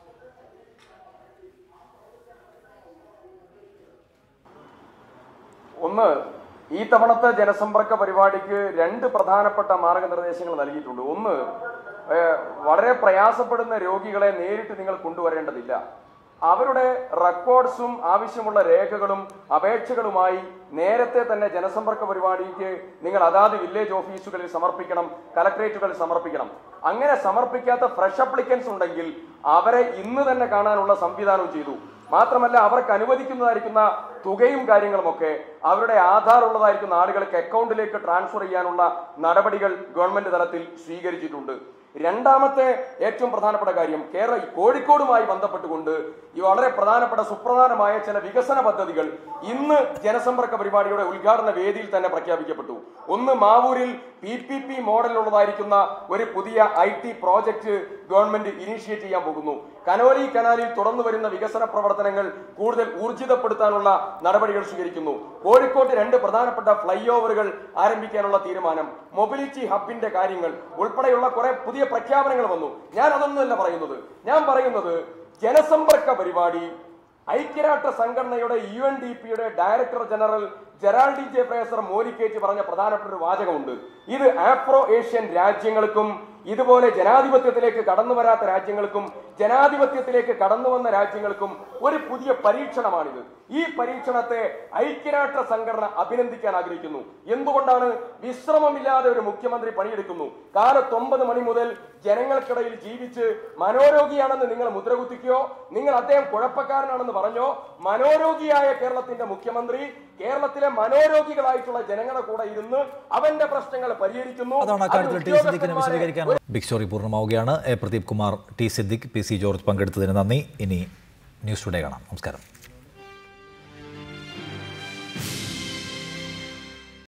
ഒന്ന് ഈ തവണത്തെ ജനസമ്പർക്ക പരിപാടിക്ക് രണ്ട് പ്രധാനപ്പെട്ട മാർഗനിർദ്ദേശങ്ങൾ നൽകിയിട്ടുണ്ട് ഒന്ന് ഏഹ്, വളരെ പ്രയാസപ്പെടുന്ന രോഗികളെ നേരിട്ട് നിങ്ങൾ കൊണ്ടുവരേണ്ടതില്ല അവരുടെ റെക്കോർഡ്സും ആവശ്യമുള്ള രേഖകളും അപേക്ഷകളുമായി നേരത്തെ തന്നെ ജനസമ്പർക്ക പരിപാടിക്ക് നിങ്ങൾ അതാത് വില്ലേജ് ഓഫീസുകളിൽ സമർപ്പിക്കണം കലക്ടറേറ്റുകളിൽ സമർപ്പിക്കണം അങ്ങനെ സമർപ്പിക്കാത്ത ഫ്രഷ് അപ്ലിക്കൻസ് ഉണ്ടെങ്കിൽ അവരെ ഇന്ന് തന്നെ കാണാനുള്ള സംവിധാനം ചെയ്തു മാത്രമല്ല അവർക്ക് അനുവദിക്കുന്നതായിരിക്കുന്ന തുകയും കാര്യങ്ങളുമൊക്കെ അവരുടെ ആധാർ ഉള്ളതായിരിക്കുന്ന ആളുകൾക്ക് അക്കൗണ്ടിലേക്ക് ട്രാൻസ്ഫർ ചെയ്യാനുള്ള നടപടികൾ ഗവൺമെന്റ് തലത്തിൽ സ്വീകരിച്ചിട്ടുണ്ട് രണ്ടാമത്തെ ഏറ്റവും പ്രധാനപ്പെട്ട കാര്യം കേരള കോഴിക്കോടുമായി ബന്ധപ്പെട്ടുകൊണ്ട് ഈ വളരെ പ്രധാനപ്പെട്ട സുപ്രധാനമായ ചില വികസന പദ്ധതികൾ ഇന്ന് ജനസമ്പർക്ക പരിപാടിയുടെ ഉദ്ഘാടന വേദിയിൽ തന്നെ പ്രഖ്യാപിക്കപ്പെട്ടു ഒന്ന് മാവൂരിൽ പി പി പി മോഡലുള്ളതായിരിക്കുന്ന ഒരു പുതിയ I T project government initiate ചെയ്യാൻ പോകുന്നു കനോലി കനാലിൽ തുറന്നു വരുന്ന വികസന പ്രവർത്തനങ്ങൾ കൂടുതൽ ഊർജിതപ്പെടുത്താനുള്ള നടപടികൾ സ്വീകരിക്കുന്നു കോഴിക്കോട്ട് രണ്ട് പ്രധാനപ്പെട്ട ഫ്ലൈ ഓവറുകൾ ആരംഭിക്കാനുള്ള തീരുമാനം മൊബിലിറ്റി ഹബിന്റെ കാര്യങ്ങൾ ഉൾപ്പെടെയുള്ള കുറെ പുതിയ പ്രഖ്യാപനങ്ങൾ വന്നു ഞാൻ അതൊന്നുമല്ല പറയുന്നത് ഞാൻ പറയുന്നത് ജനസമ്പർക്ക പരിപാടി ഐക്യരാഷ്ട്ര സംഘടനയുടെ യു എൻ ഡി പിയുടെ director general Geraldine J Fraser Moleketi പറഞ്ഞ പ്രധാനപ്പെട്ട ഒരു വാചകമുണ്ട് ഇത് ആഫ്രോ ഏഷ്യൻ രാജ്യങ്ങൾക്കും ഇതുപോലെ ജനാധിപത്യത്തിലേക്ക് കടന്നു വരാത്ത രാജ്യങ്ങൾക്കും ജനാധിപത്യത്തിലേക്ക് കടന്നു വന്ന രാജ്യങ്ങൾക്കും ഒരു പുതിയ പരീക്ഷണമാണിത് ഈ പരീക്ഷണത്തെ ഐക്യരാഷ്ട്ര സംഘടന അഭിനന്ദിക്കാൻ ആഗ്രഹിക്കുന്നു എന്തുകൊണ്ടാണ് വിശ്രമമില്ലാതെ ഒരു മുഖ്യമന്ത്രി പണിയെടുക്കുന്നു കാലത്ത് ഒമ്പത് മണി മുതൽ ജനങ്ങൾക്കിടയിൽ ജീവിച്ച് മനോരോഗിയാണെന്ന് നിങ്ങൾ മുദ്രകുത്തിക്കോ നിങ്ങൾ അദ്ദേഹം കുഴപ്പക്കാരനാണെന്ന് പറഞ്ഞോ മനോരോഗിയായ കേരളത്തിന്റെ മുഖ്യമന്ത്രി കേരളത്തിലെ മനോരോഗികളായിട്ടുള്ള ജനങ്ങളുടെ കൂടെ ഇരുന്ന് അവന്റെ പ്രശ്നങ്ങൾ പരിഹരിക്കുന്നു
അതാണ് അക്കാര്യത്തിൽ ടി സിദ്ദിഖിനെ
ഉദ്യോഗസ്ഥന്മാരെ
വിശദീകരിക്കാൻ ബിഗ് സ്റ്റോറി പൂർണ്ണമാവുകയാണ് A Pradeep Kumar T Siddique P C George പങ്കെടുത്തതിന് നന്ദി ഇനി ന്യൂസ് ടുഡേ കാണാം നമസ്കാരം